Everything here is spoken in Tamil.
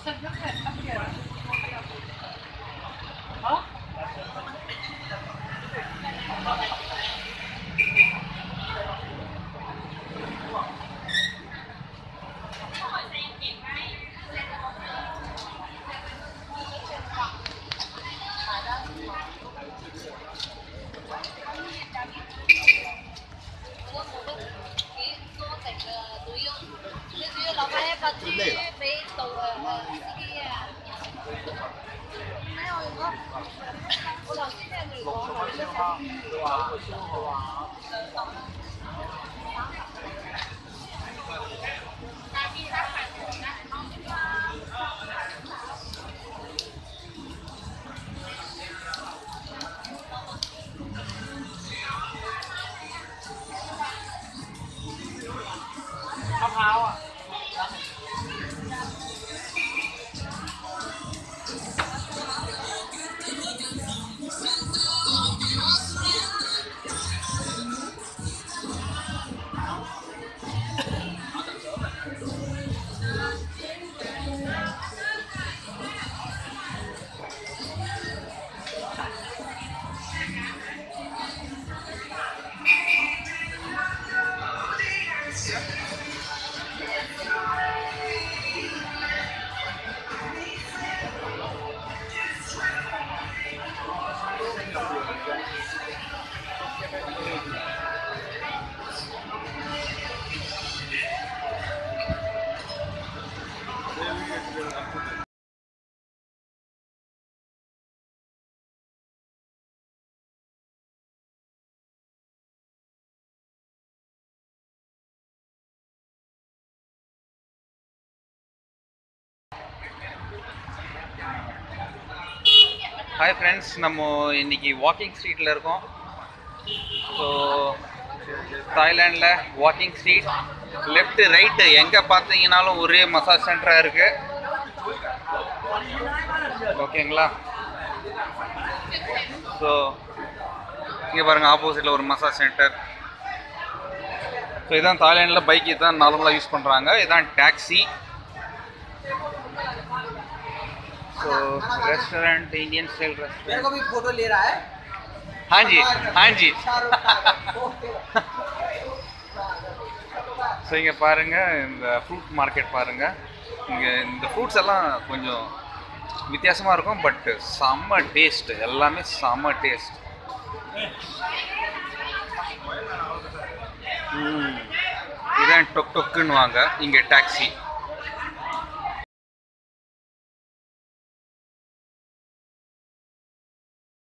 มะพร้าวอ่ะ ஹாய் ஃப்ரெண்ட்ஸ் நம்ம இன்னைக்கு வாக்கிங் ஸ்ட்ரீட்டில் இருக்கோம் ஸோ தாய்லாண்டில் வாக்கிங் ஸ்ட்ரீட் லெஃப்ட் ரைட்டு எங்கே பார்த்தீங்கன்னாலும் ஒரே மசாஜ் சென்டராக இருக்குது ஓகேங்களா ஸோ இங்கே பாருங்கள் ஆப்போசிட்டில் ஒரு மசாஜ் சென்டர் ஸோ இதான் தாய்லாண்டில் பைக் தான் நார்மலாக யூஸ் பண்ணுறாங்க இதான் taxi so restaurant Indian style मेरे रेस्टोरेंट को भी फोटो ले रहा है हाँ जी हाँ जी शाहरुख खान ओके ஸோ இங்கே பாருங்கள் இந்த ஃப்ரூட் மார்க்கெட் பாருங்கள் இங்கே இந்த ஃப்ரூட்ஸ் எல்லாம் கொஞ்சம் வித்தியாசமாக இருக்கும் பட் செம்ம டேஸ்ட் எல்லாமே செம்ம டேஸ்ட் இதான் டொக் டொக்குன்னு வாங்க இங்கே டாக்ஸி